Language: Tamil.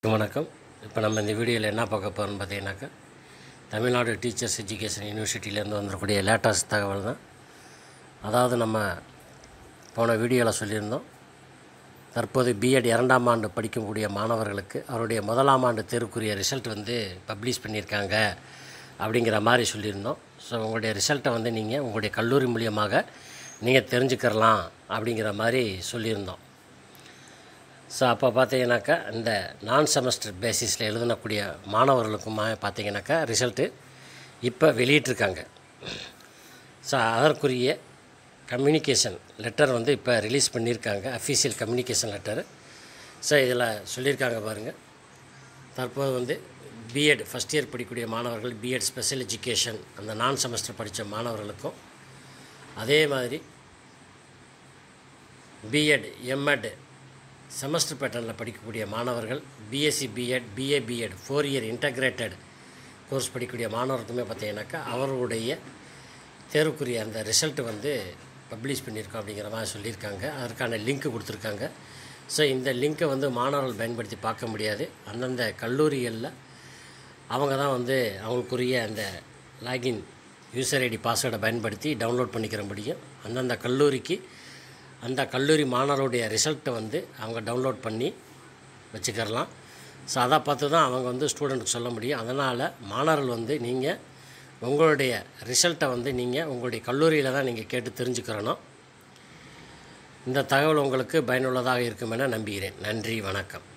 வணக்கம் இப்போ நம்ம இந்த வீடியோவில் என்ன பார்க்க போகிறோம்னு பார்த்தீங்கன்னாக்கா தமிழ்நாடு டீச்சர்ஸ் எஜுகேஷன் யூனிவர்சிட்டியிலேருந்து வந்திருக்கக்கூடிய லேட்டஸ்ட் தகவல் தான் அதாவது நம்ம போன வீடியோவில் சொல்லியிருந்தோம் தற்போது பிஎட் இரண்டாம் ஆண்டு படிக்கக்கூடிய மாணவர்களுக்கு அவருடைய முதலாம் ஆண்டு தேர்வுக்குரிய ரிசல்ட் வந்து பப்ளிஷ் பண்ணியிருக்காங்க அப்படிங்கிற மாதிரி சொல்லியிருந்தோம் ஸோ உங்களுடைய ரிசல்ட்டை வந்து நீங்கள் உங்களுடைய கல்லூரி மூலியமாக நீங்கள் தெரிஞ்சுக்கிறலாம் அப்படிங்கிற மாதிரி சொல்லியிருந்தோம் ஸோ அப்போ பார்த்தீங்கன்னாக்கா இந்த நான் செமஸ்டர் பேசிஸில் எழுதக்கூடிய மாணவர்களுக்குமா பார்த்தீங்கன்னாக்கா ரிசல்ட்டு இப்போ வெளியிட்டிருக்காங்க ஸோ அதற்குரிய கம்யூனிகேஷன் லெட்டர் வந்து இப்போ ரிலீஸ் பண்ணியிருக்காங்க அஃபீஷியல் கம்யூனிகேஷன் லெட்டர் ஸோ இதில் சொல்லியிருக்காங்க பாருங்கள் தற்போது வந்து பிஎட் ஃபஸ்ட் இயர் படிக்கக்கூடிய மாணவர்கள் பிஎட் ஸ்பெஷல் எஜுகேஷன் அந்த நான் செமஸ்டர் படித்த மாணவர்களுக்கும் அதே மாதிரி பிஎட் எம்எட் செமஸ்டர் பேட்டர்னில் படிக்கக்கூடிய மாணவர்கள் BSc BEd BA BEd four year integrated course படிக்கக்கூடிய மாணவருக்குமே பார்த்தீங்கன்னாக்கா அவர்களுடைய தேர்வுக்குரிய அந்த ரிசல்ட்டு வந்து பப்ளிஷ் பண்ணியிருக்கோம் அப்படிங்கிற மாதிரி சொல்லியிருக்காங்க அதற்கான லிங்க் கொடுத்துருக்காங்க ஸோ இந்த லிங்க்கை வந்து மாணவர்கள் பயன்படுத்தி பார்க்க முடியாது அந்தந்த கல்லூரிகளில் அவங்க தான் வந்து அவங்களுக்குரிய அந்த லாகின் யூசர் ஐடி பாஸ்வேர்டை பயன்படுத்தி டவுன்லோட் பண்ணிக்கிற முடியும் அந்தந்த கல்லூரிக்கு அந்த கல்லூரி மாணவருடைய ரிசல்ட்டை வந்து அவங்க டவுன்லோட் பண்ணி வச்சுக்கிறலாம் ஸோ அதை பார்த்து தான் அவங்க வந்து ஸ்டூடெண்ட்டுக்கு சொல்ல முடியும் அதனால் மாணவர்கள் வந்து நீங்கள் உங்களுடைய ரிசல்ட்டை வந்து நீங்கள் உங்களுடைய கல்லூரியில் தான் நீங்கள் கேட்டு தெரிஞ்சுக்கிறணும் இந்த தகவல் உங்களுக்கு பயனுள்ளதாக இருக்கும் என நம்புகிறேன் நன்றி வணக்கம்